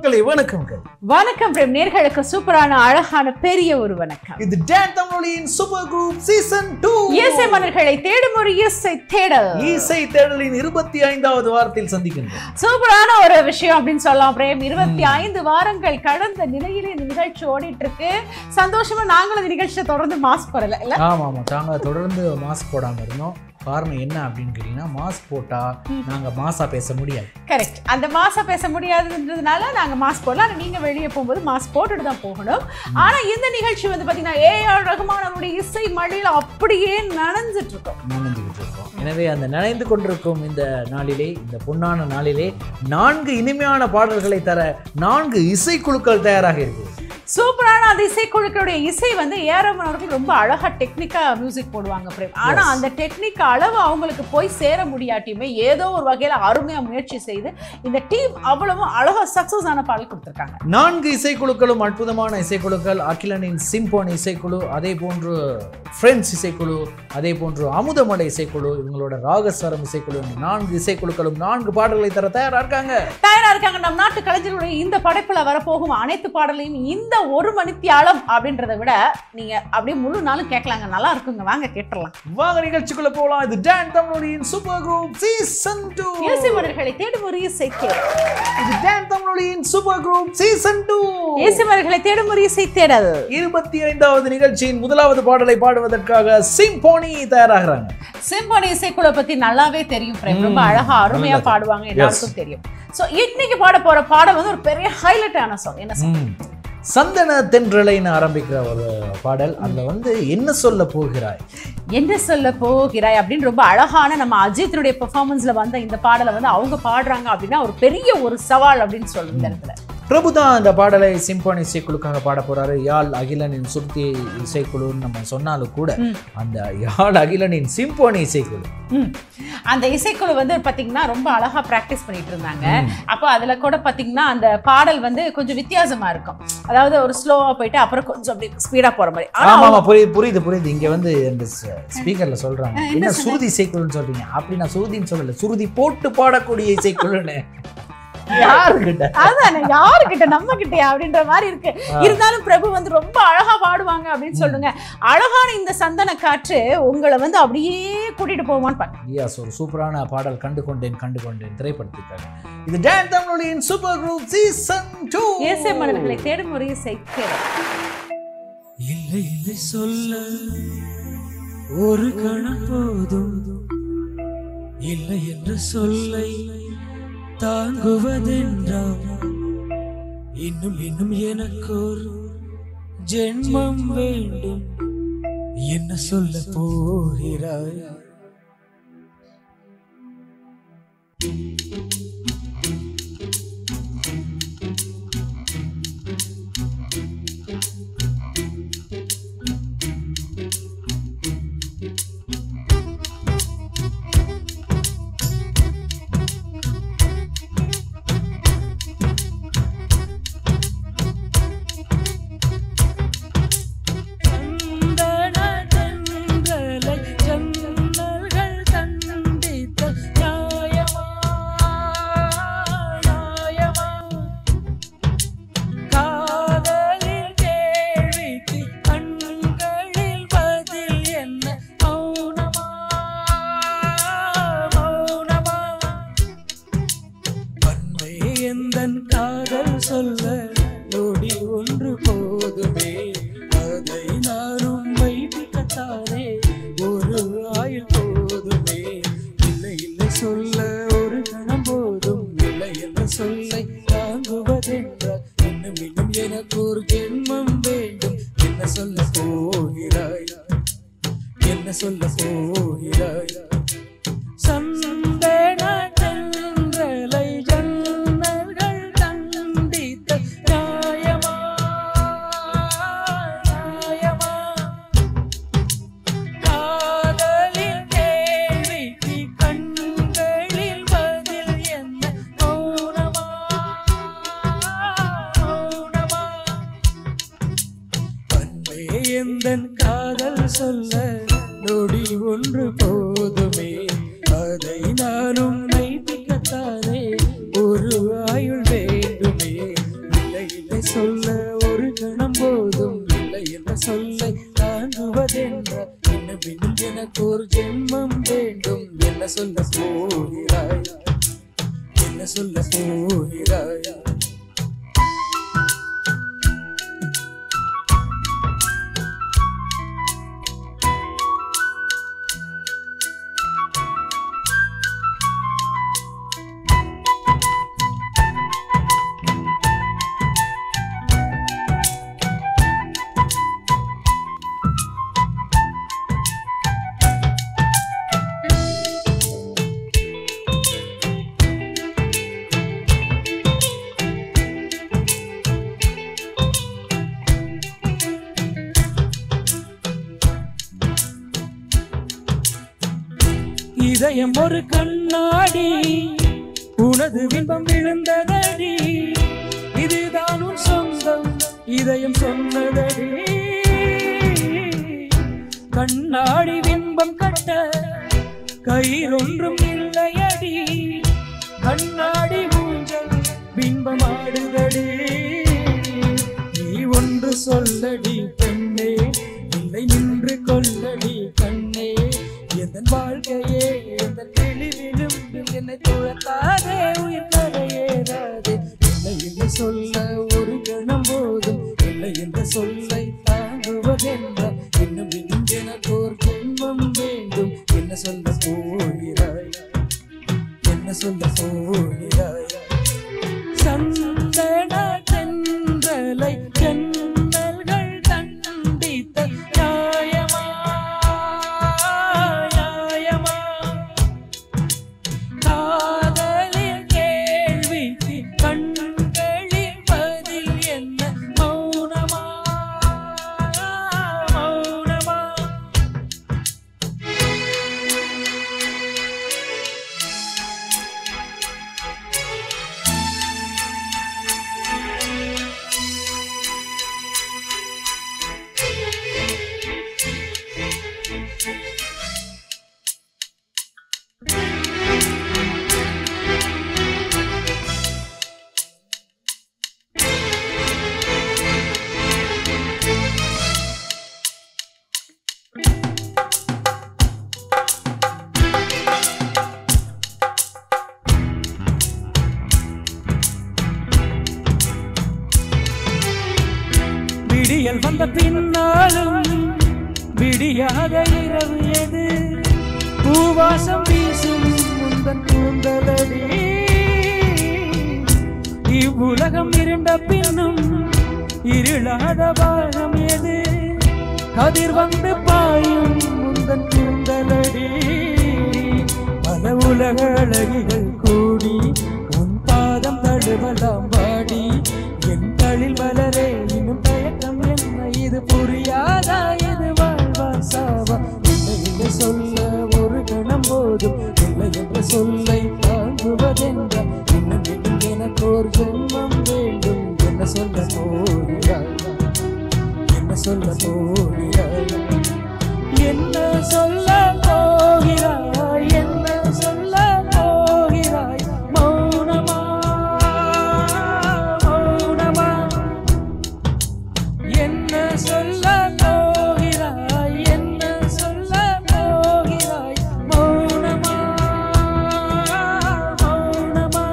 மக்களே வணக்கங்கள் வணக்கம் பிரேம் நேர்களுக்கு சூப்பரான அழகான பெரிய ஒரு வணக்கம் இது டான் தமிழொலியின் சூப்பர் குரூப் சீசன் டூ இயேசை மன்னர்களை தேடும் ஒரு இயேசை தேடல் இசை தேடலின் இருபத்தி ஐந்தாவது வாரத்தில் சந்திக்கின்றோம் சூப்பரான ஒரு விஷயம் அப்படின்னு சொல்லலாம் பிரேம் இருபத்தி ஐந்து வாரங்கள் கடந்த நிலையில இந்த நிகழ்ச்சி ஓடிட்டு இருக்கு சந்தோஷமா நாங்களும் இந்த நிகழ்ச்சியை தொடர்ந்து மாஸ்க் போடல இல்ல ஆமா ஆமா தாங்க தொடர்ந்து மாஸ்க் போடாம இருந்தோம் காரணம் என்ன அப்படின்னு கேட்டீங்கன்னா மாஸ்க் போட்டா நாங்க மாசா பேச முடியாது கரெக்ட் அந்த மாசம் பேச முடியாதுன்றதுனால நாங்க மாஸ்க் போடலாம் ஆனா நீங்க வெளியே போகும்போது மாஸ்க் போட்டுட்டு தான் போகணும் ஆனா இந்த நிகழ்ச்சி வந்து பாத்தீங்கன்னா ஏ ஆர் ரகுமான் அவருடைய இசை மழையில அப்படியே நனைஞ்சிட்டு இருக்கோம் நனைஞ்சுக்கிட்டு இருக்கோம் எனவே அந்த நனைந்து கொண்டிருக்கும் இந்த நாளிலே இந்த பொன்னான நாளிலே நான்கு இனிமையான பாடல்களை தர நான்கு இசைக்குழுக்கள் தயாராக இருக்குது சூப்பரான அந்த இசைக்குழுக்களுடைய இசை வந்து ஏரமன் அவர்கள் ரொம்ப அழகா டெக்னிக்கா மியூசிக் போடுவாங்க பிரேம் ஆனா அந்த டெக்னிக் அளவு அவங்களுக்கு போய் சேர முடியாட்டியுமே ஏதோ ஒரு வகையில அருமையா முயற்சி செய்து இந்த டீம் அவ்வளவு அழகா சக்சஸ் ஆன பாடல் கொடுத்திருக்காங்க நான்கு இசைக்குழுக்களும் அற்புதமான இசைக்குழுக்கள் அகிலனின் சிம்போன் இசைக்குழு அதே போன்று ஃப்ரெண்ட்ஸ் இசைக்குழு அதே போன்று அமுதமலை இசைக்குழு இவங்களோட ராகஸ்வரம் இசைக்குழு இந்த நான்கு இசைக்குழுக்களும் நான்கு பாடல்களை தர தயாரா இருக்காங்க தயாரா இருக்காங்க நம் நாட்டு கலைஞர்களுடைய இந்த படைப்புல வரப்போகும் அனைத்து பாடலையும் இந்த ஒரு மணித்தியாலம் அப்படின்றத விட நீங்க அப்படியே முழு நாளும் கேட்கலாங்க நல்லா இருக்குங்க வாங்க கேட்டுடலாம் வாங்க நிகழ்ச்சிக்குள்ள போலாம் இது டான் தமிழொலியின் சூப்பர் குரூப் சீசன் டூ இயேசு மன்னர்களை தேடும் ஒரு இசை தேடல் இது டான் தமிழொலியின் சூப்பர் குரூப் சீசன் டூ இயேசு மன்னர்களை தேடும் ஒரு இசை தேடல் இருபத்தி ஐந்தாவது நிகழ்ச்சியின் முதலாவது பாடலை பாடுவதற்காக சிம்போனி தயாராகிறாங்க சிம்பொனி இசைக்குழு பத்தி நல்லாவே தெரியும் பிரேம் ரொம்ப ம், அழகா அருமையா நல்லது. பாடுவாங்க எல்லாருக்கும் தெரியும் சோ இன்னைக்கு பாட போற பாடல் வந்து ஒரு பெரிய ஹைலைட்டான சாங் என்ன song? ம். சந்தன தென்றலைன்னு ஆரம்பிக்கிற ஒரு பாடல் அதுல வந்து என்ன சொல்ல போகிறாய் என்ன சொல்ல போகிறாய் அப்படின்னு ரொம்ப அழகான நம்ம அஜித்தினுடைய பெர்ஃபார்மன்ஸ்ல வந்த இந்த பாடலை வந்து அவங்க பாடுறாங்க அப்படின்னா ஒரு பெரிய ஒரு சவால் அப்படின்னு சொல்லுங்க இந்த இடத்துல பிரபு தான் இந்த பாடலை சிம்போனி இசைக்குழுக்காக பாட போறாரு யாழ் அகிலனின் சுருத்தி இசைக்குழுன்னு நம்ம சொன்னாலும் கூட ம். அந்த யாழ் அகிலனின் சிம்போனி இசைக்குழு ம். அந்த இசைக்குழு வந்து பாத்தீங்கன்னா ரொம்ப அழகா பிராக்டிஸ் பண்ணிட்டு இருந்தாங்க ம். அப்போ அதுல கூட பாத்தீங்கன்னா அந்த பாடல் வந்து கொஞ்சம் வித்தியாசமா இருக்கும் அதாவது ஒரு ஸ்லோவா போயிட்டு அப்புறம் கொஞ்சம் அப்படி ஸ்பீடா போற மாதிரி ஆனா ஆமா ஆமா புரியுது புரியுது புரியுது இங்க வந்து இந்த ஸ்பீக்கர்ல சொல்றாங்க ஆ, என்ன என்ன சொன்ன? சுருதி இசைக்குழுன்னு சொல்றீங்க அப்படி நான் சுருதின்னு சொல்லல சுருதி போட்டு பாடக்கூடிய இசைக்குழுன்னு யாருக்கிட்ட அதானே யாருக்கிட்ட நம்ம கிட்டயா அப்படின்ற மாதிரி இருக்கு ஆ. இருந்தாலும் பிரபு வந்து ரொம்ப அழகா பாடுவாங்க அப்படின்னு சொல்லுங்க அழகான இந்த சந்தன காற்று உங்களை வந்து அப்படியே கூட்டிட்டு போவான்னு பாருங்க ரியாஸ் ஒரு சூப்பரான பாடல் கண்டு கொண்டேன் கண்டு கொண்டேன் திரைப்படத்திற்காக இது டான் தமிழொலியின் சூப்பர் குரூப் சீசன் டூ இயேசை மன்னர்களை தேடும் ஒரு இசை தேடல். இல்லை இல்லை சொல்ல ஒரு கணம் போதும் இல்லை என்ற சொல்லை தாங்குவதென்றால் இன்னும் இன்னும் எனக்கு ஒரு ஜென்மம் வேண்டும் என்ன சொல்ல போகிறாய் தந்தனதென்றலை ஜன்னல்கள் தண்டித்த நியாயமா, நியாயமா? காதலின் கேள்விக்கு கண்களில் பதில் என்ன மௌனமா, மௌனமா? பண்பே எந்தன் காதல் சொல்ல நொடி ஒன்று போதுமே அதை நானும் வைப்பிக்கத்தானே ஒரு ஆயுள் போதுமே இல்லை இல்லை சொல்ல ஒரு கணம் போதும் இல்லை என்ற சொல்லை தாங்குவதென்றால் இன்னும் இன்னும் எனக்கு ஒரு ஜென்மம் வேண்டும் என்ன சொல்ல போகிறாய் என்ன சொல்ல போகிறாய் சந்தன தென்றலை ஜன்னல்கள் தண்டித்த நியாயமா, நியாயமா? காதலின் கேள்விக்கு கண்களில் பதில் என்ன மௌனமா, மௌனமா? அன்பே எந்தன் காதல் சொல்ல நொடி ஒன்று போதுமே அதை நானும் மெய்ப்பிக்கத்தானே ஒரு ஆயுள் வேண்டுமே சொல்ல ஒரு கணம் போதும் இல்லை என்ற சொல்லை தாங்குவதென்ற இன்னும் இன்னும் எனக்கு ஒரு ஜென்மம் வேண்டும் என்ன சொல்ல போகிறாய் என்ன சொல்ல போகிறாய் இதயம் ஒரு கண்ணாடி உனது பிம்பம் விழுந்ததடி இதுதான் உன் சொந்தம் இதயம் சொன்னதடி கண்ணாடி பிம்பம் கட்ட கையில் ஒன்றும் இல்லையடி கண்ணாடி ஊஞ்சல் பிம்பம் ஆடுதடி நீ ஒன்று சொல்லடி பெண்ணே இல்லை நின்று கொள்ளடி கண்ணே எந்தன் வாழ்க்கையே எந்த தெளிவிலும் என்னை துழத்தாதே உயிர் கரையேறாதே இல்லை என்று சொல்ல ஒரு கணம் போதும் இல்லை என்ற சொல்லை தாங்குவதென்ற இன்னும் இன்னும் எனக்கு ஒரு துன்பம் வேண்டும் என்ன சொல்ல போகிறாய் என்ன சொல்ல போகிறாய் சந்தன தென்றலை ஜன்னல்கள் கண்டித்த நியாயமா நியாயமா காதலில் கேள்விக்கு கண்களில் பதில் என்ன மௌனமா மௌனமா விடியல் வந்த பின்னாலும் விடியாத இரவு எது பூவாசம் வீசும் முந்தன் கூந்தலடி இவ்வுலகம் இருண்ட பின்னும் இருளாத பாகம் எது கதிர் வந்து பாயும் முந்தன் கூந்தலடி பல உலக அழகிகள் கூடி உன் பாதம் தழுவலாம் வாடி என் தளில் மலரே இன்னும் தயக்கம் என்ன இது புரியாதா இது வாழ்வா சாவா இல்லை என்று சொல்ல ஒரு கணம் போதும் இல்லை என்ற சொல்லை தாங்குவதென்ற இன்னும் இன்னும் எனக்கு ஒரு ஜென்மம் வேண்டும் என்ன சொல்ல போகிறாய் என்ன சொல்ல போகிறாய் என்ன சொல்ல போகிறாய் என்ன சொல்ல போகிறாய் மௌனமா மௌனமா என்ன சொல்ல போகிறாய் என்ன சொல்ல போகிறாய் மௌனமா மௌனமா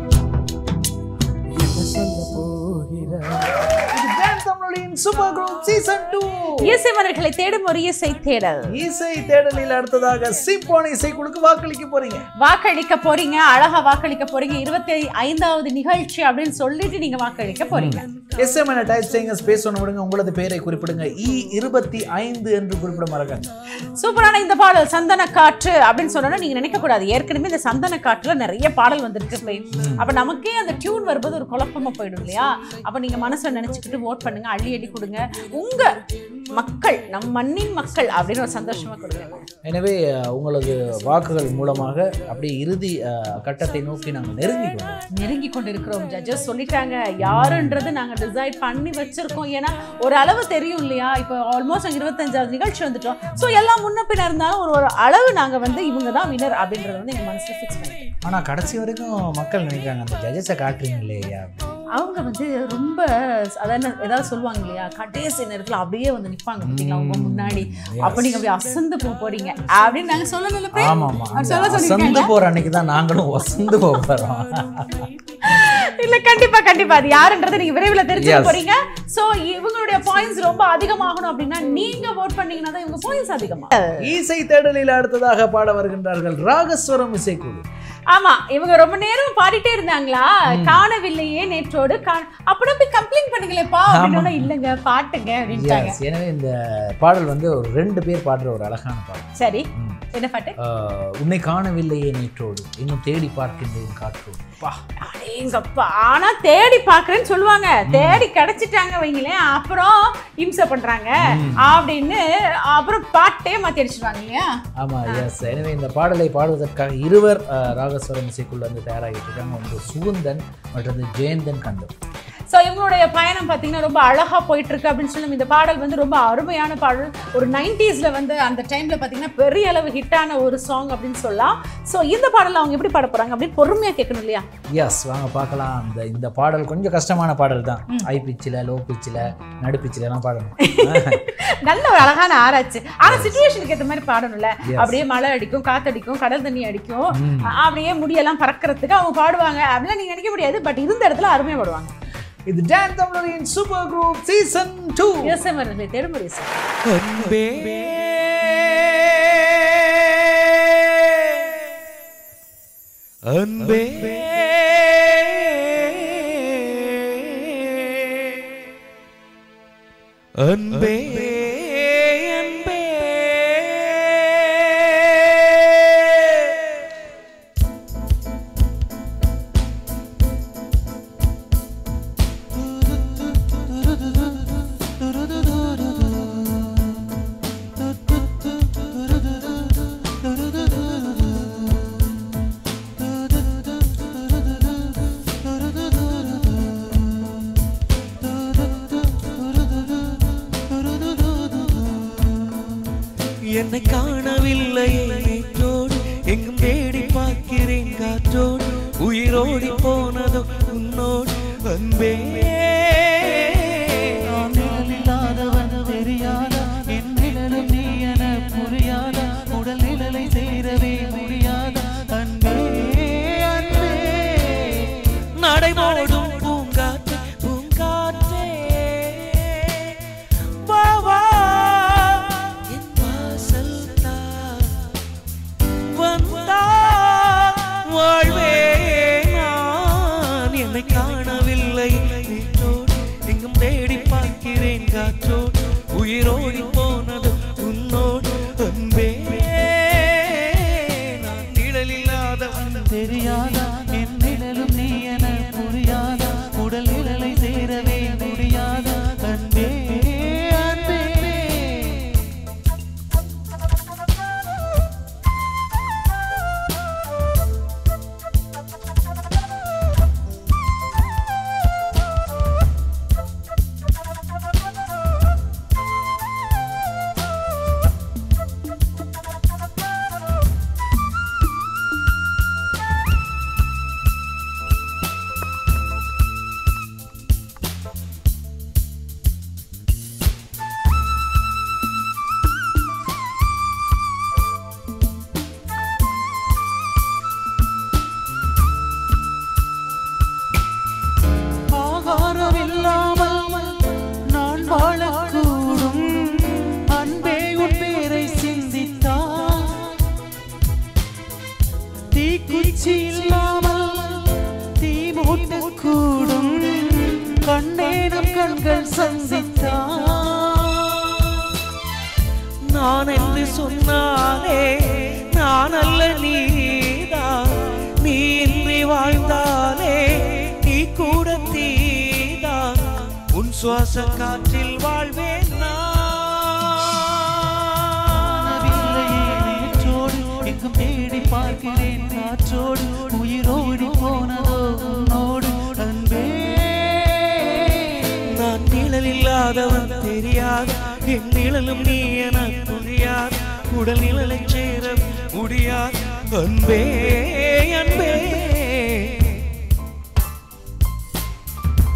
என்ன சொல்ல போகிறாய் இது Grand தமிழொலியின் சூப்பர் குரூப் சீசன் டூ இசை மலர்களை தேடும் ஒரு இசை தேடல் இசை தேடலில் அடுத்ததாக சிம்போனி இசைக்குழுக்கு வாக்களிக்க போறீங்க வாக்களிக்க போறீங்க அழகா வாக்களிக்க போறீங்க இருபத்தி ஐந்தாவது நிகழ்ச்சி அப்படின்னு சொல்லிட்டு நீங்க வாக்களிக்க போறீங்க எஸ்எம் என டைப் செய்யுங்க ஸ்பேஸ் ஒன்று விடுங்க உங்களது பெயரை குறிப்பிடுங்க இ இருபத்தி ஐந்து என்று குறிப்பிட மறக்காங்க சூப்பரான இந்த பாடல் சந்தன காற்று அப்படின்னு சொன்னா நீங்க நினைக்க கூடாது ஏற்கனவே இந்த சந்தன காற்றுல நிறைய பாடல் வந்திருக்கு பிரேம். அப்ப நமக்கே அந்த டியூன் வரும்போது ஒரு குழப்பமா போயிடும் இல்லையா அப்ப நீங்க மனசுல நினைச்சுக்கிட்டு ஓட் பண்ணுங்க அள்ளி அடி கொடுங்க உங்க மக்கள் நம் மண்ணின் மக்கள் அப்படின்னு ஒரு சந்தோஷமா கொடுங்க எனவே அஹ், உங்களது வாக்குகள் மூலமாக அப்படியே இறுதி அஹ், கட்டத்தை நோக்கி நாங்கள் நெருங்கி கொண்டோம் நெருங்கி கொண்டு இருக்கிறோம் ஜட்ஜஸ் சொல்லிட்டாங்க யாருன்றது நாங்க டிசைட் பண்ணி வச்சிருக்கோம் ஏன்னா ஒரு அளவு தெரியும் இல்லையா இப்போ ஆல்மோஸ்ட் நாங்கள் இருபத்தஞ்சாவது நிகழ்ச்சி வந்துட்டோம் ஸோ எல்லாம் முன்ன பின்ன இருந்தாலும் ஒரு ஒரு அளவு நாங்க வந்து இவங்க தான் வினர் அப்படின்றத வந்து எங்க மனசுல ஃபிக்ஸ் பண்ணிட்டோம் ஆனால் கடைசி வரைக்கும் மக்கள் நினைக்கிறாங்க அந்த ஜட்ஜஸை காட்டுறீங்க இல்லையா அவங்க வந்து ரொம்ப அதாவது ஏதாவது சொல்லுவாங்க இல்லையா கடைசி நேரத்துல அப்படியே வந்து நிப்பாங்க பார்த்தீங்களா அவங்க முன்னாடி அப்ப நீங்க அப்படியே அசந்து போக போறீங்க அப்படின்னு நாங்க சொல்லணும்ல பிரேம்? ஆமா ஆமா அவர் சொல்ல அசந்து சொல்லிருக்காங்க போற அன்னைக்கு தான் நாங்களும் வசந்து போக போறோம் இல்ல கண்டிப்பா கண்டிப்பா அது யாருன்றதை நீங்க விரைவில் தெரிஞ்சுக்க Yes. போறீங்க சோ இவங்களுடைய பாயிண்ட்ஸ் ரொம்ப அதிகமாகணும் அப்படின்னா நீங்க vote பண்ணீங்கன்னா தான் இவங்க பாயிண்ட்ஸ் அதிகமா இசை தேடலில் அடுத்ததாக பாட வருகின்றார்கள் ராகஸ்வரம் இசைக்குழு ஆமா இவங்க ரொம்ப நேரம் பாடிட்டே இருந்தாங்களா காணவில்லையே நேற்றோடு காண அப்படி போய் கம்ப்ளைண்ட் பண்ணுங்களேப்பா அப்படின்னு இல்லங்க பாட்டுங்க அப்படின்ட்டாங்க Yes, எனவே இந்த பாடல் வந்து ஒரு ரெண்டு பேர் பாடுற ஒரு அழகான பாடல் சரி ம். என்ன பாட்டு ஆஹ், உன்னை காணவில்லையே நேற்றோடு இன்னும் தேடி பார்க்கின்றேன் காற்றோடு பா அடேங்கப்பா ஆனா தேடி பாக்குறேன்னு சொல்லுவாங்க தேடி கிடைச்சிட்டாங்க வைங்களேன் அப்புறம் இம்சை பண்றாங்க அப்படின்னு அப்புறம் பாட்டே மாத்தி அடிச்சிருவாங்க இல்லையா ஆமா எஸ் எனவே இந்த பாடலை பாடுவதற்காக இருவர் ஆஹ், ராகஸ்வரம் இசைக்குள்ள வந்து தயாராகிட்டு இருக்காங்க ஒன்று சுகுந்தன் மற்றது ஜெயந்தன் கந்தம் ஸோ இவங்களுடைய பயணம் பார்த்தீங்கன்னா ரொம்ப அழகா போயிட்டு இருக்கு அப்படின்னு சொல்லி இந்த பாடல் வந்து ரொம்ப அருமையான பாடல் ஒரு நைன்டிஸ்ல வந்து அந்த டைம்ல பார்த்தீங்கன்னா பெரிய அளவு ஹிட்டான ஒரு சாங் அப்படின்னு சொல்லலாம் ஸோ இந்த பாடல் அவங்க எப்படி பாட போறாங்க அப்படின்னு பொறுமையா கேட்கணும் இல்லையா எஸ் வாங்க பார்க்கலாம் இந்த இந்த பாடல் கொஞ்சம் கஷ்டமான பாடல் தான் ஹை பிச்சில் லோ பிச்சில் நடு பிச்சில் எல்லாம் பாடணும் நல்ல ஒரு அழகான ஆராய்ச்சி ஆனா சுச்சுவேஷனுக்கு ஏற்ற மாதிரி பாடணும்ல Yes. அப்படியே மழை அடிக்கும் காத்தடிக்கும் கடல் தண்ணி அடிக்கும் ம். அ- அப்படியே முடியெல்லாம் பறக்கிறதுக்கு அவங்க பாடுவாங்க அப்படிலாம் நீங்க நினைக்க முடியாது பட் இருந்த இடத்துல அருமையா பாடுவாங்க இது டான் தமிழரின் சூப்பர் குரூப் சீசன் டூ யோசனை தேடுமுறை சார் அன்பே அன்பே அன்பே அன்பே என்னை காணவில்லையே நேற்றோடு எங்கும் தேடி பார்க்கிறேன் காற்றோடு உயிரோடி போனதோ உன்னோடு அன்பே நான் நிழலில்லாதவன் தெரியாதா என் நிழலும் நீ என புரியாதா உடல் நிழலை சேரவே முடியாதா அன்பே அன்பே நடைபோடும் பூங்காற்று பூங்காற்றே வா வா என் வாசல் தான் வந்தா வாழ்வே நான் என்னை காணவில்லை நேற்றோடு எங்கும் தேடி பார்க்கிறேன் காற்றோடு உயிரோடி போனது உன்னோடு அன்பே நான் நிழலில்லாதவன் தெரியாதா என் நிழலும் நீ என புரியாதா உடல் நிழலை சேரவே முடியாதா அன்பே அன்பே ஆகாரம் இல்லாமல் நான் வாழக்கூடும் அன்பே உன் பேரை சிந்தித்தான் தீக்குச்சி இல்லாமல் தீ மூட்டக்கூடும் கண்ணேனும் கண்கள் சந்தித்தான் நான் என்று சொன்னாலே நான் அல்ல நீதான் நீ இன்றி வாழ்ந்தாலே நீ கூட தீதான் உன் சுவாச காற்றில் வாழ்வேன் நான் இல்லையே நேற்றோடு எங்கும் தேடி பார்க்கிறேன் காற்றோடு உயிரோடி போனதோ உன்னோடு அன்பே நான் நிழல் இல்லாதவன் தெரியாது என் நிழலும் நீ என புரியாது உடல் நிழலை சேர முடியாது அன்பே அன்பே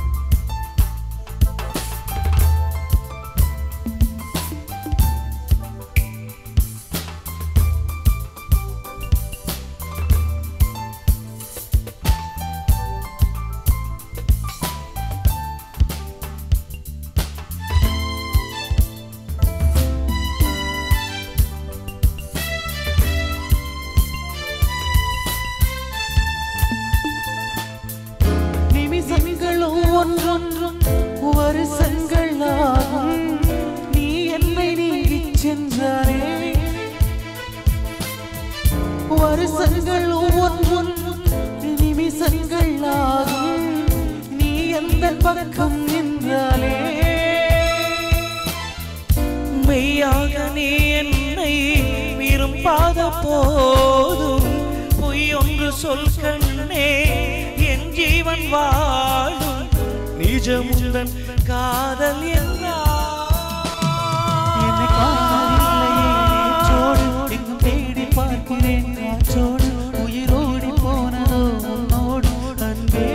நீ என்னை விரும்பாத போதும் பொய் ஒன்று சொல் கண்ணே என் ஜீவன் வாழும் நிஜமுடன் காதல் என்றா என்னை காணவில்லையே நேற்றோடு எங்கும் தேடி பார்க்கிறேன் காற்றோடு உயிரோடி போனதோ உன்னோடு அன்பே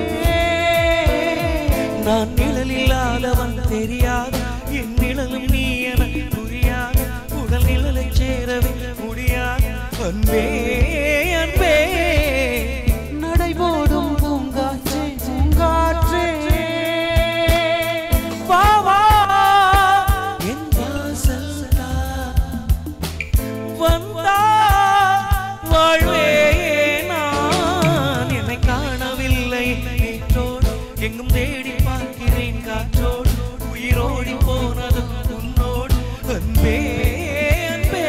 நான் நிழல் இல்லாதவன் தெரியாத என் நிழலும் நீ என புரியாத உடல் நிழலை சேரவே முடியாத அன்பே அன்பே நடைபோடும் பூங்காற்றே பூங்காற்றே வா வா என் வாசல் வந்தா வாழ்வே நான் என்னை காணவில்லை நேற்றோடு எங்கும் தேடி பார்க்கிறேன் காற்றோடு உயிரோடி போனது உன்னோடு அன்பே அன்பே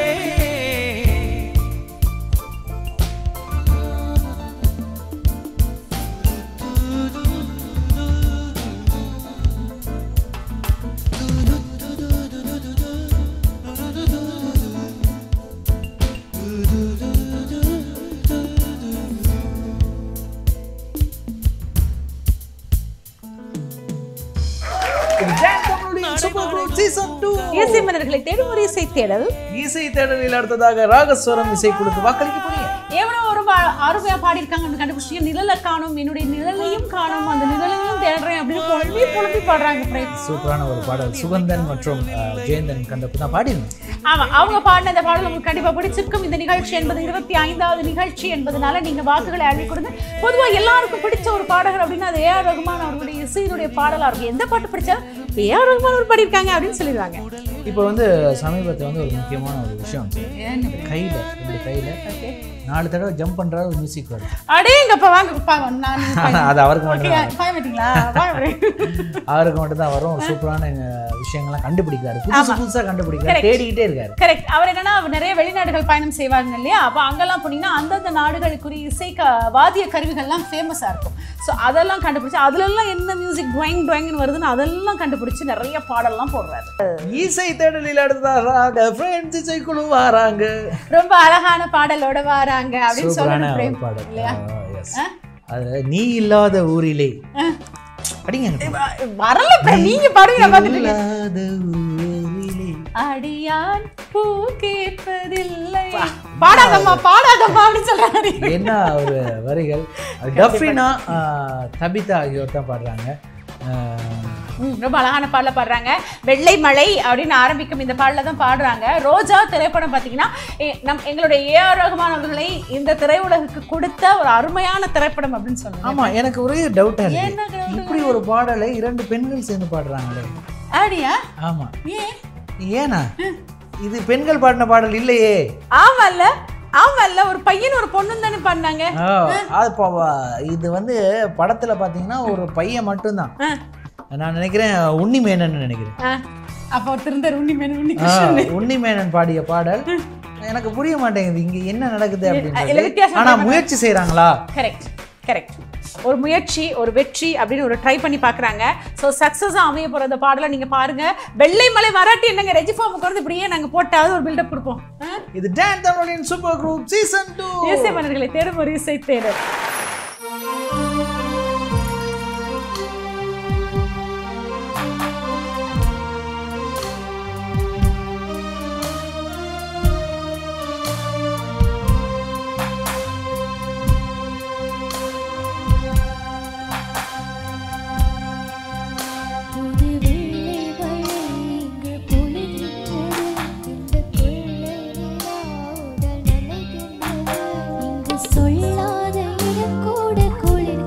இது ஜான் தமிழுடைய சூப்பர் குரூப் சீசன் டூ இசை மன்னர்களை தேடும் ஒரு இசை தேடல் இசை தேடலில் அடுத்ததாக ராகஸ்வரம் இசைக்குழுக்கு வாக்களிக்க போறீங்க எவ்வளோ ஒரு பா- அருமையா பாடியிருக்காங்கன்னு கண்டுபிடிச்சிங்க நிழலை காணும் என்னுடைய நிழலையும் காணும் அந்த நிழலையும் தேடுறேன் அப்படின்னு புலம்பி புலம்பி பாடுறாங்க பிரேம் சூப்பரான ஒரு பாடல் சுகந்தன் மற்றும் அஹ், ஜெயந்தன் கண்டப்பு தான் பாடிருந்தேன் ஆமா அவங்க பாடின இந்த பாடல் உங்களுக்கு கண்டிப்பா பிடிச்சிருக்கும் இந்த நிகழ்ச்சி என்பது இருபத்தி ஐந்தாவது நிகழ்ச்சி என்பதனால நீங்க வாக்குகளை அள்ளி கொடுங்க பொதுவா எல்லாருக்கும் பிடிச்ச ஒரு பாடகர் அப்படின்னா அது ஏஆர் ரகுமான் அவர்களுடைய இசையினுடைய பாடலா இருக்கும் எந்த பாட்டு பிடிச்சாலும் ஏஆர் ரகுமான் அவர் பாடியிருக்காங்க அப்படின்னு சொல்லிடுவாங்க இப்போ வந்து சமீபத்தில் வந்து ஒரு முக்கியமான ஒரு விஷயம் வந்து கையில் இப்படி கையில் நாலு தடவை ஜம்ப் பண்ணுற ஒரு மியூசிக் வருது அடேங்கப்பா வாங்க பா, நான் அது அவருக்கு மட்டும் தான் பயமாட்டீங்களா வாங்க. அவருக்கு மட்டும் தான் வரும் சூப்பரான அஹ், விஷயங்கள்லாம் கண்டுபிடிக்கிறாரு புதுசு புதுசாக கண்டுபிடிக்கிறாரு Correct. தேடிக்கிட்டே இருக்காரு கரெக்ட் அவர் என்னன்னா அவர் நிறைய வெளிநாடுகள் பயணம் செய்வாங்க இல்லையா அப்போ அங்கெல்லாம் போனீங்கன்னா அந்தந்த நாடுகளுக்குரிய இசை க வாத்திய கருவிகள்லாம் ஃபேமஸாக இருக்கும் ஸோ அதெல்லாம் கண்டுபிடிச்சு அதுலலாம் என்ன மியூசிக் டுவாயிங் டுவாயிங்னு வருதுன்னு அதெல்லாம் கண்டுபிடிச்சு நிறைய பாடல்லாம் போடுறாரு இசை தேடலில் அடுத்ததாக ஃப்ரெண்ட்ஸ் இசைக்குழு வராங்க ரொம்ப அழகான பாடலோட வராங்க அப்படின்னு சூப்பரான சொல்லணும் ஒரு பிரேம். பாடல் இல்லையா ஆ, yes. அது நீ இல்லாத ஊரிலே அடிங்க வரல பிரேம், நீங்க பாடுங்க நான் பார்த்துட்டு இருக்கேன். இல்லாத ஊரிலே அடியான் பூ கேட்பதில்லை பாடாதம்மா பாடாதம்மா அப்படின்னு சொல்றாரு என்ன ஒரு வரிகள் டஃபினா தபிதா ஆகியோர் தான் பாடுறாங்க ஆஹ், ம், ரொம்ப அழகான பாடல பாடுறாங்க வெள்ளை மலை அப்படின்னு ஆரம்பிக்கும் இந்த பாடல தான் பாடுறாங்க ரோஜா திரைப்படம் பார்த்தீங்கன்னா எ- நம் எங்களுடைய ஏஆர் ரகுமான் அவர்களை இந்த திரையுலகுக்கு கொடுத்த ஒரு அருமையான திரைப்படம் அப்படின்னு சொல்லுவாங்க ஆமா எனக்கு ஒரே டவுட்டா இருக்கு என்ன doubt? இப்படி ஒரு பாடலை இரண்டு பெண்கள் சேர்ந்து பாடுறாங்களே அப்படியா ஆமா ஏன் ஏனா இது பெண்கள் பாடின பாடல் இல்லையே ஆமால்ல ஆமால்ல ஒரு பையன் ஒரு பொண்ணும் தானே பண்ணாங்க ஆ, அது பா- இது வந்து படத்துல பாத்தீங்கன்னா ஒரு பையன் மட்டும்தான் ஆ. நான் நினைக்கிறேன் உன்னி மேனன் நினைக்கிறேன் ஆ, அப்போ திருந்தர் உண்ணி மேனன் உண்ணி ஆ, உன்னி மேனன் பாடிய பாடல் எனக்கு புரிய மாட்டேங்குது இங்க என்ன நடக்குது இல்ல, அப்படின்னு வித்தியாசம் ஆனா முயற்சி செய்றாங்களா கரெக்ட் கரெக்ட் ஒரு முயற்சி ஒரு வெற்றி அப்படின்னு ஒரு ட்ரை பண்ணி பார்க்குறாங்க ஸோ சக்ஸஸாக அமைய போகிற அந்த பாடலை நீங்கள் பாருங்க வெள்ளை மலை வராட்டி என்னங்க ரெஜிஃபார்முக்கு வந்து இப்படியே நாங்கள் போட்டாவது ஒரு பில்டப் கொடுப்போம் ஆ? இது டான் தமிழின் சூப்பர் குரூப் சீசன் டூ இசை மன்னர்களை தேடும் ஒரு இசை தேடல் புது வெள்ளை மழை இங்கு பொழிகின்றது. இந்த கொள்ளை நிலா உடல் நனைகின்றது. இங்கு சொல்லாத இடம் கூட குளிர்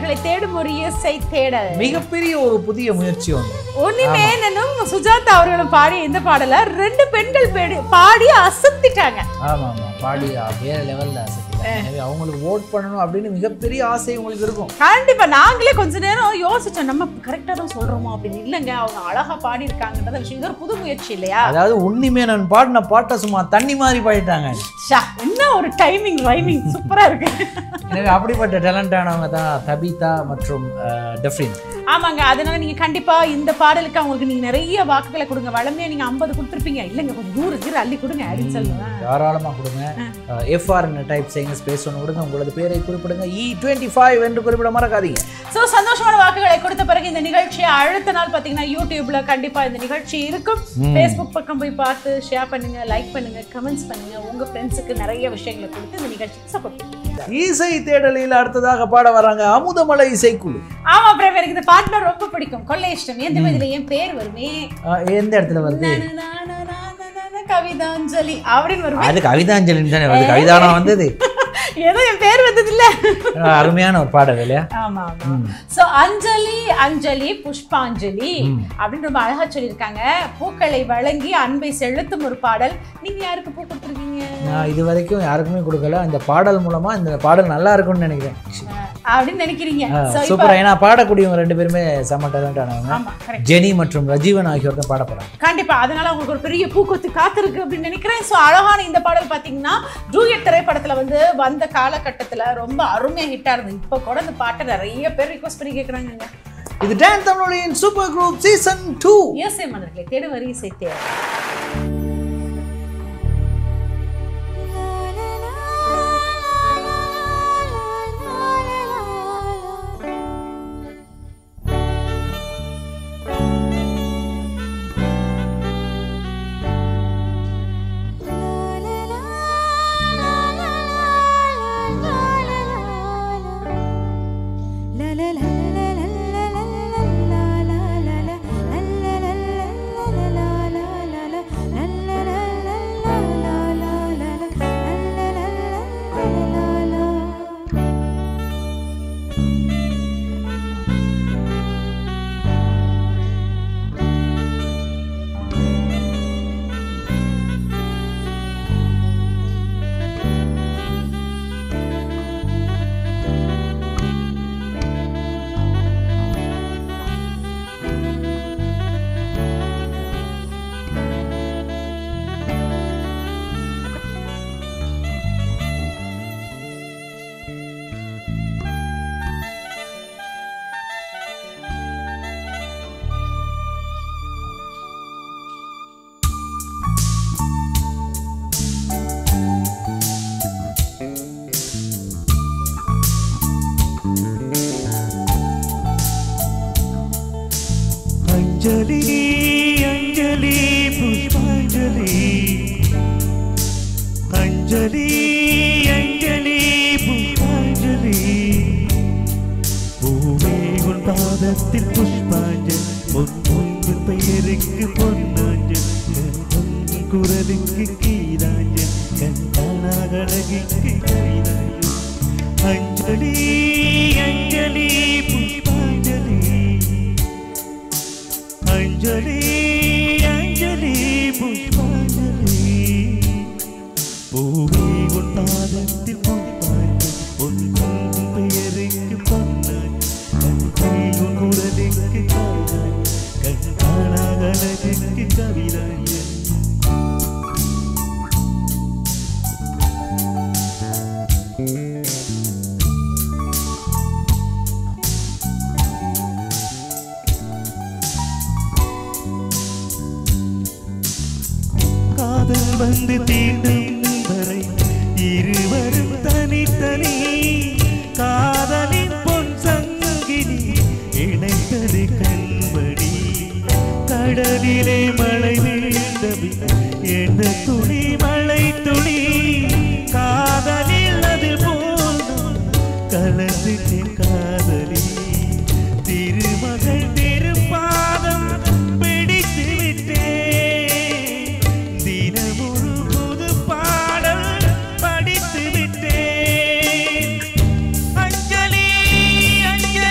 நேர்களை தேடும் ஒரு இசை தேடல் மிகப்பெரிய ஒரு புதிய முயற்சி ஒன்று உன்னிமேனனும் சுஜாதா அவர்களும் பாடிய இந்த பாடல ரெண்டு பெண்கள் பேடி- பாடி அசத்திட்டாங்க ஆமா ஆமா பாடி வேற லெவல்ல எனவே அவங்களுக்கு ஓட் பண்ணணும் அப்படின்னு மிகப்பெரிய ஆசை உங்களுக்கு இருக்கும் கண்டிப்பா நாங்களே கொஞ்ச நேரம் யோசிச்சோம் நம்ம கரெக்டா தான் சொல்றோமோ அப்படின்னு இல்லைங்க அவங்க அழகா பாடி இருக்காங்கன்றத விஷயம் இது ஒரு புது முயற்சி இல்லையா அதாவது உன்னிமே நான் பாடின பாட்டை சும்மா தண்ணி மாதிரி பாடிட்டாங்க ஷா, என்ன ஒரு டைமிங் ரைமிங் சூப்பரா இருக்கு எனவே அப்படிப்பட்ட டேலண்டானவங்க தான் தபிதா மற்றும் அஹ், டெஃப்ரின் ஆமாங்க அதனால நீங்க கண்டிப்பா இந்த பாடலுக்கு அவங்களுக்கு நீங்க நிறைய வாக்குகளை கொடுங்க வளமையா நீங்க 50 கொடுத்துருப்பீங்க இல்லைங்க கொஞ்சம் நூறு கீரை அள்ளி கொடுங்க அப்படின்னு சொல்லுவேன் தாராளமாக கொடுங்க எஃப்ஆர் டைப் செய்யுங்க ஸ்பேஸ் ஒன்று கொடுங்க உங்களது பேரை குறிப்பிடுங்க இ டுவெண்ட்டி ஃபைவ் என்று குறிப்பிட மறக்காதீங்க ஸோ சந்தோஷமான வாக்குகளை கொடுத்த பிறகு இந்த நிகழ்ச்சியை அடுத்த நாள் பார்த்தீங்கன்னா யூடியூப்ல கண்டிப்பா இந்த நிகழ்ச்சி இருக்கும் ஃபேஸ்புக் பக்கம் போய் பார்த்து ஷேர் பண்ணுங்க லைக் பண்ணுங்க கமெண்ட்ஸ் பண்ணுங்க உங்க ஃப்ரெண்ட்ஸுக்கு நிறைய விஷயங்களை கொடுத்து இந்த நிகழ்ச்சிக்கு சப்போர்ட் பண்ணுங்க இசை தேடலில் அடுத்ததாக பாட வராங்க அமுதமலை இசைக்குழு ஆமா அப்புறம் எனக்கு இந்த பாட்டுல ரொம்ப பிடிக்கும் கொள்ளை இஷ்டம் எந்த இதுல என் பேர் வருமே அஹ், எந்த இடத்துல வருது நானு, நானு, நானு, நானு, கவிதாஞ்சலி அப்படின்னு வருமே அது கவிதாஞ்சலின்னு தானே வருது கவிதானா வந்தது ஏதோ என் பேர் வந்தது இல்ல அஹ், அருமையான ஒரு பாடல் இல்லையா ஆமா ஆமா சோ அஞ்சலி அஞ்சலி புஷ்பாஞ்சலி அப்படின்னு ரொம்ப அழகா சொல்லியிருக்காங்க பூக்களை வழங்கி அன்பை செலுத்தும் ஒரு பாடல் நீங்க யாருக்கு பூ கொடுத்துருக்கீங்க நான் இது வரைக்கும் யாருக்குமே கொடுக்கல இந்த பாடல் மூலமா இந்த பாடல் நல்லா இருக்கும்னு நினைக்கிறேன் அப்படின்னு நினைக்கிறீங்க So, இப்ப- சூப்பரா ஏன்னா பாடக்கூடியவங்க ரெண்டு பேருமே செம்ம டேலண்டானவங்க ஆமா correct. ஜெனி மற்றும் ரஜீவன் ஆகியோர் தான் பாட போறாங்க கண்டிப்பா அதனால உங்களுக்கு ஒரு பெரிய பூக்கொத்து காத்திருக்கு அப்படின்னு நினைக்கிறேன் சோ அழகான இந்த பாடல் பாத்தீங்கன்னா டூயட் திரைப்படத்துல வந்து வந்த காலகட்டத்துல ரொம்ப அருமையா ஹிட்டா இருந்தது இப்போ கூட இந்த பாட்டை நிறைய பேர் ரிக்வஸ்ட் பண்ணி கேக்குறாங்க இது டான் தமிழொலியின் சூப்பர் குரூப் சீசன் டூ இயேசை மன்னர்களை தேடு வரி இசை தேவை அஞ்சலி அஞ்சலி புஷ்பாஞ்சலி அஞ்சலி அஞ்சலி புஷ்பாஞ்சலி பூவே உன் பாதத்தில் புஷ்பாஞ்சல் உன் உன் பெயருக்கு பொன்னாஞ்சல் உன் குரலுக்கு கீதாஞ்சல் கண்ணாக அழகிக்கு கவிதாஞ்சல் அஞ்சலி அஞ்சலி புஷ்பாஞ்சலி அஞ்சலி அஞ்சலி புஷ்பாஞ்சலி பூவே உன் பாதத்தில் புஷ்பாஞ்சலி உன் உன் பெயருக்கு பொன்னாஞ்சல் கண்கள் உன் குரலுக்கு காதல் கண் காணாத அழகுக்கு கவிதாஞ்சல் காதல் வந்து தீண்டும் வரை இருவரும் தனித்தனி காதலின் பொன் சங்கிலி இணைத்தது கண்படி கடலிலே மழை வீழ்ந்தது எந்த துளி மழை துளி காதலில் அது போதும் கலந்து காதலி திருமகள் திருப்பாதம் பிடித்து விட்டேன் தினமொரு புது பாடல் படித்து விட்டேன் அஞ்சலி அஞ்சலி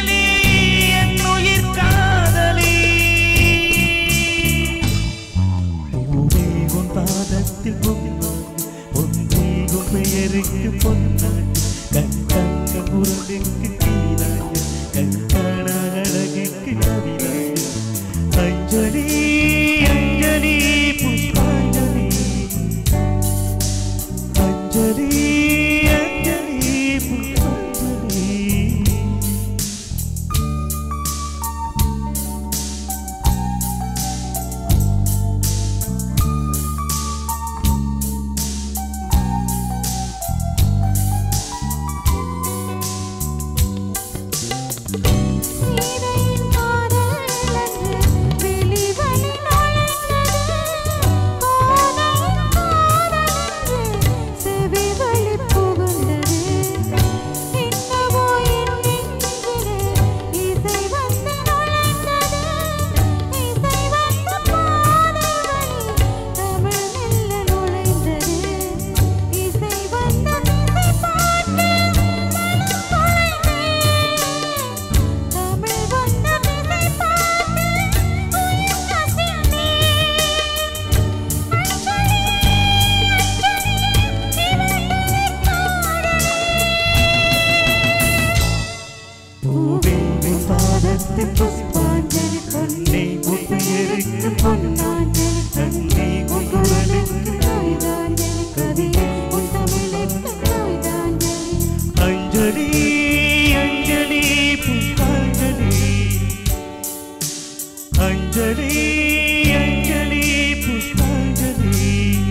புஷ்பாஞ்சலி பொன்னே உன் பெயருக்கு பொன்னாஞ்சலி கண்ணே உன் குரலுக்கு கவிதாஞ்சலி கவியே உன் தமிழுக்கு கவிதாஞ்சலி அஞ்சலி அஞ்சலி புஷ்பாஞ்சலி அஞ்சலி அஞ்சலி புஷ்பாஞ்சலி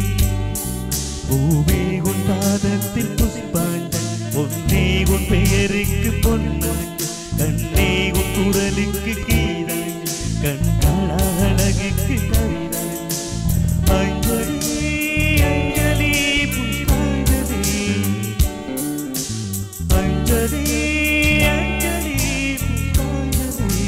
பூவே உன் பாதத்தில் புஷ்பாஞ்சலி பொன்னே உன் பெயருக்கு பொன்னாஞ்சலி கண்ணே உன் குரலுக்கு கீதாஞ்சலி கண்காண அழகுக்கு கவிதாஞ்சலி அஞ்சலி அஞ்சலி புஷ்பாஞ்சலி அஞ்சலி அஞ்சலி புஷ்பாஞ்சலி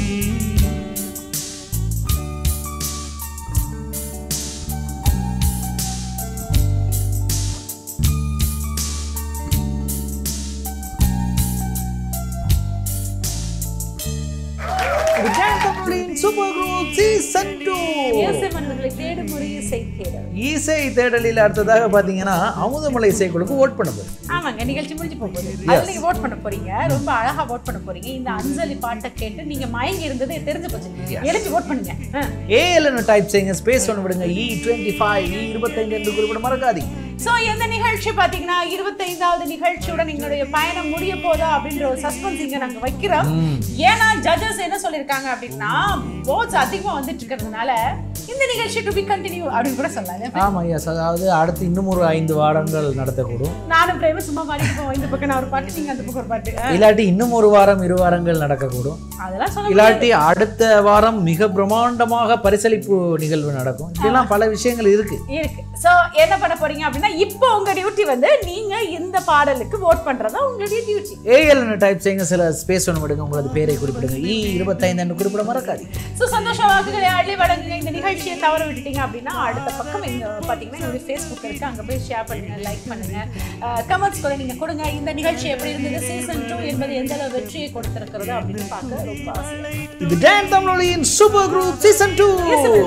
இது ஜான் தமிழின் சூப்பர் குரூப் சீசன் டூ இயேசு மன்னர்களை தேடும் ஒரு இசை தேடல் இசை தேடலில் அடுத்ததாக பார்த்தீங்கன்னா அமுதமலை இசைக்குழுக்கு ஓட் பண்ண போகுது ஆமாங்க நிகழ்ச்சி முடிஞ்சு போக போகுது அதுல நீங்க ஓட் பண்ண போறீங்க ரொம்ப அழகா ஓட் பண்ண போறீங்க இந்த அஞ்சலி பாட்டை கேட்டு நீங்க மயங்கி இருந்தது தெரிஞ்சு போச்சு எழுச்சி ஓட் பண்ணுங்க ஆ. ஏஎல்னு டைப் செய்யுங்க ஸ்பேஸ் ஒன்று விடுங்க இ டுவெண்ட்டி ஃபைவ் இ இருபத்தைந்து என்று குறிப்பிட மறக்காதீங்க சோ இந்த நிகழ்ச்சி பாத்தீங்கன்னா இருபத்தைந்தாவது நிகழ்ச்சியுடன் எங்களுடைய பயணம் முடிய போதா அப்படின்ற ஒரு சஸ்பென்ஸ் இங்க நாங்க வைக்கிறோம் ஏன்னா ஜட்ஜஸ் என்ன சொல்லிருக்காங்க அப்படின்னா votes அதிகமா வந்துட்டு இருக்கிறதுனால இந்த நிகழ்ச்சி டு பி கண்டினியூ அப்படின்னு கூட சொல்லலாம் ஆமாம் எஸ் அதாவது அடுத்து இன்னும் ஒரு ஐந்து வாரங்கள் நடத்தக்கூடும் நானும் பிரேம சும்மா பாடிட்டு போவோம் இந்த பக்கம் நான் ஒரு பாட்டு நீங்க அந்த பக்கம் ஒரு பாட்டு ஆ, இல்லாட்டி இன்னும் ஒரு வாரம் இரு வாரங்கள் நடக்கக்கூடும் அதெல்லாம் சொல்ல இல்லாட்டி அடுத்த வாரம் மிக பிரம்மாண்டமாக பரிசளிப்பு நிகழ்வு நடக்கும் இப்படிலாம் பல விஷயங்கள் இருக்கு இருக்கு சோ என்ன பண்ண போறீங்க அப்படின்னா இப்போ உங்க டியூட்டி வந்து நீங்க இந்த பாடலுக்கு ஓட் பண்றதா உங்களுடைய டியூட்டி ஏஎல்னு டைப் செய்யுங்க சில ஸ்பேஸ் ஒன்று விடுங்க உங்களது பேரை குறிப்பிடுங்க இ இருபத்தைந்து என்று குறிப்பிட மறக்காதீங்க ஸோ சந்தோஷ வாக்குகளை அள்ளி வழங்குங்க இந்த நிகழ்ச்சியை தவற விட்டுட்டீங்க அப்படின்னா அடுத்த பக்கம் இங்க பாத்தீங்கன்னா என்னுடைய ஃபேஸ்புக் இருக்கு அங்க போய் ஷேர் பண்ணுங்க லைக் பண்ணுங்க கமெண்ட்ஸ் கூட நீங்க கொடுங்க இந்த நிகழ்ச்சி எப்படி இருந்தது சீசன் டூ என்பது எந்த அளவு வெற்றியை கொடுத்திருக்கிறது அப்படின்னு பார்க்க ரொம்ப ஆசை இது டான் தமிழொலியின் சூப்பர் குரூப் சீசன் டூ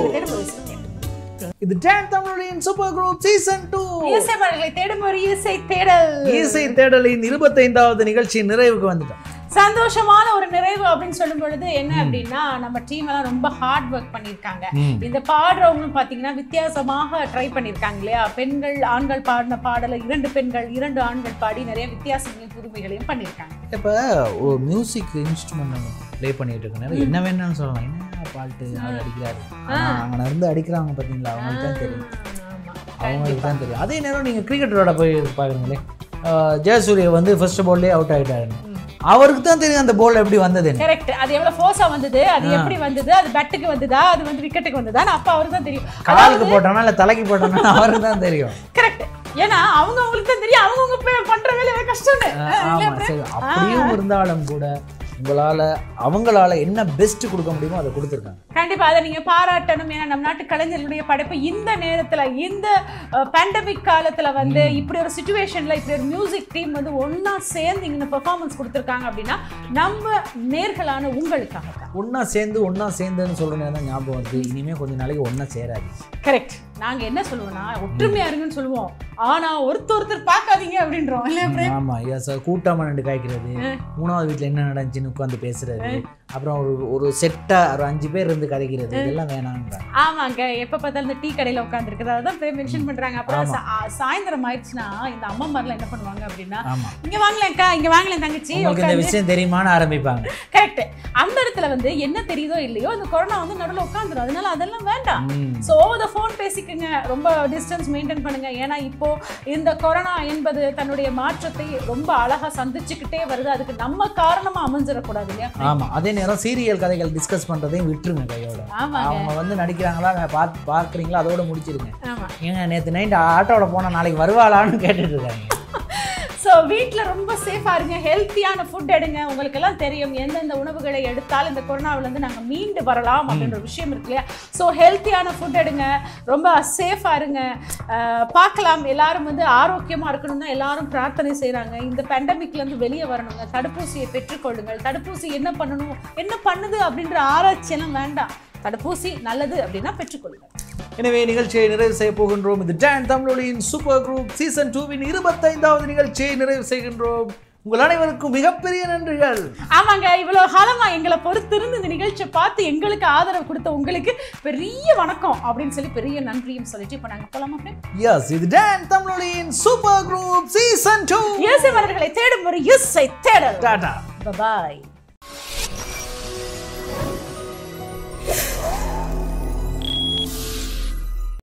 இது டான் தமிழொலியின் சூப்பர் குரூப் சீசன் டூ இசைமர்களை தேடும் ஒரு இசை தேடல் இசை தேடலின் இருபத்தைந்தாவது நிகழ்ச்சி நிறைவுக்கு வந்துட்டோம் சந்தோஷமான ஒரு நிறைவு அப்படின்னு சொல்லும் பொழுது என்ன அப்படின்னா நம்ம டீம் எல்லாம் ரொம்ப ஹார்ட் ஒர்க் பண்ணியிருக்காங்க இந்த பாடுறவங்களும் பார்த்தீங்கன்னா வித்தியாசமாக ட்ரை பண்ணியிருக்காங்க இல்லையா பெண்கள் ஆண்கள் பாடின பாடலை இரண்டு பெண்கள் இரண்டு ஆண்கள் பாடி நிறைய வித்தியாசங்களையும் புதுமைகளையும் பண்ணியிருக்காங்க இப்போ ஒரு மியூசிக் இன்ஸ்ட்ருமெண்ட் ப்ளே பண்ணிட்டு இருக்கனால என்ன வேணாலும் சொல்லலாம் என்ன பாட்டு அவர் அடிக்கிறாரு அங்கே இருந்து அடிக்கிறாங்க பார்த்தீங்களா அவங்களுக்கு தான் தெரியும் ஆமா. அவங்களுக்கு தான் தெரியும் அதே நேரம் நீங்கள் கிரிக்கெட்டரோட போய் பார்க்குறீங்களே ஜெயசூரிய வந்து ஃபர்ஸ்ட் பால்லே அவுட் ஆகிட்டாருன்னு அவருக்கு தான் தெரியும் அந்த பால் எப்படி வந்ததுன்னு கரெக்ட் அது எவ்வளவு ஃபோர்ஸா வந்தது அது எப்படி வந்தது அது பேட்டுக்கு வந்ததா அது வந்து விக்கெட்டுக்கு வந்ததா அப்ப அவருக்கு தான் தெரியும் காலுக்கு போட்டானா இல்லை தலைக்கு போட்டானா அவருக்கு தான் தெரியும் கரெக்ட் ஏன்னா அவங்க அவங்களுக்கு தான் தெரியும் அவங்க அவங்க பண்ற வேலை கஷ்டம்னு ஆமாம் சரி அப்படியும் இருந்தாலும் கூட உங்களால் அவங்களால என்ன பெஸ்ட் கொடுக்க முடியுமோ அதை கொடுத்துருக்காங்க கண்டிப்பா அதை நீங்க பாராட்டணும் ஏன்னா நம்ம நாட்டு கலைஞர்களுடைய படைப்பு இந்த நேரத்துல இந்த பேண்டமிக் காலத்துல வந்து இப்படி ஒரு சுச்சுவேஷன்ல இப்படி ஒரு மியூசிக் டீம் வந்து ஒண்ணா சேர்ந்து இங்க பெர்ஃபார்மன்ஸ் கொடுத்துருக்காங்க அப்படின்னா நம்ம நேர்களான உங்களுக்காக தான் ஒன்றா சேர்ந்து ஒன்றா சேர்ந்துன்னு சொல்கிற நேரம் தான் ஞாபகம் வருது இனிமேல் கொஞ்ச நாளைக்கு ஒன்றா சேராது கரெக்ட் நாங்க என்ன சொல்லுவோம்னா ஒற்றுமையா இருங்கன்னு சொல்லுவோம் ஆனா ஒருத்தர் ஒருத்தர் பார்க்காதீங்க அப்படின்றோம் இல்ல பிரேம் ஆமாம் எஸ் கூட்டமாக நின்று காய்க்கிறது மூணாவது வீட்டில் என்ன நடந்துச்சுன்னு உட்காந்து பேசுறது அப்புறம் ஒரு ஒரு செட்டாக ஒரு அஞ்சு பேர் இருந்து கதைக்கிறது இதெல்லாம் வேணாங்கிறாங்க ஆமாங்க எப்ப பார்த்தாலும் இந்த டீ கடையில உட்காந்துருக்குது அதான் பிரேம் மென்ஷன் பண்றாங்க அப்புறம் சா- ஆ, சாயந்தரம் ஆயிடுச்சுன்னா இந்த அம்மா மாதிரிலாம் என்ன பண்ணுவாங்க அப்படின்னா ஆமாம் இங்க வாங்கலேன்க்கா இங்க வாங்கலேன் தங்கச்சி உங்களுக்கு இந்த விஷயம் தெரியுமான்னு ஆரம்பிப்பாங்க கரெக்ட் அந்த இடத்துல வந்து என்ன தெரியுதோ இல்லையோ அந்த கொரோனா வந்து நடுவில் உட்காந்துரும் அதனால அதெல்லாம் வேண்டாம் ம். ஸோ ஓவர் த ஃபோன் பேசிக்கங்க ரொம்ப டிஸ்டன்ஸ் மெயின்டைன் பண்ணுங்க ஏன்னா இப்போ இந்த கொரோனா என்பது தன்னுடைய மாற்றத்தை ரொம்ப அழகா சந்திச்சுக்கிட்டே வருது அதுக்கு நம்ம காரணமா அமைஞ்சிடக்கூடாது இல்லையா ஆமாம் அதே நேரம் சீரியல் கதைகள் டிஸ்கஸ் பண்ணுறதையும் விட்டுருங்க கையோட ஆமாங்க அவங்க வந்து நடிக்கிறாங்களா பார்த்து பார்க்குறீங்களா அதோட முடிச்சிருங்க ஆமா ஏங்க நேற்று நைட் ஆட்டோவில் போனால் நாளைக்கு வருவாளான்னு கேட்டுட்டு இருக்காங்க ஸோ வீட்டில் ரொம்ப சேஃபாக இருங்க ஹெல்த்தியான ஃபுட் எடுங்க உங்களுக்கு எல்லாம் தெரியும் எந்தெந்த உணவுகளை எடுத்தால் இந்த கொரோனாவிலேருந்து நாங்கள் மீண்டு வரலாம் அப்படின்ற ஒரு விஷயம் இருக்கு இல்லையா ஸோ ஹெல்த்தியான ஃபுட் எடுங்க ரொம்ப சேஃபாக இருங்க அஹ், பார்க்கலாம் எல்லாரும் வந்து ஆரோக்கியமாக இருக்கணும் தான் எல்லாரும் பிரார்த்தனை செய்கிறாங்க இந்த பேண்டமிக்லேருந்து வெளியே வரணுங்க தடுப்பூசியை பெற்றுக்கொள்ளுங்கள் தடுப்பூசி என்ன பண்ணணும் என்ன பண்ணுது அப்படின்ற ஆராய்ச்சியெல்லாம் வேண்டாம் தடுப்பூசி நல்லது அப்படின்னா பெற்றுக்கொள்ளுங்கள் எனவே நிகழ்ச்சியை நிறைவு செய்ய போகின்றோம் இது டான் தமிழொலியின் சூப்பர் குரூப் சீசன் டூவின் இருபத்தைந்தாவது நிகழ்ச்சியை நிறைவு செய்கின்றோம் உங்கள் அனைவருக்கும் மிகப்பெரிய நன்றிகள் ஆமாங்க இவ்வளவு காலமா எங்களை பொறுத்திருந்து இந்த நிகழ்ச்சியை பார்த்து எங்களுக்கு ஆதரவு கொடுத்த உங்களுக்கு பெரிய வணக்கம் அப்படின்னு சொல்லி பெரிய நன்றியும் சொல்லிட்டு இப்போ நாங்க போலாமா friend? எஸ் இது டான் தமிழொலியின் சூப்பர் குரூப் சீசன் டூ இயேசு மலர்களை தேடும் ஒரு இசை தேடல் டாடா பாய்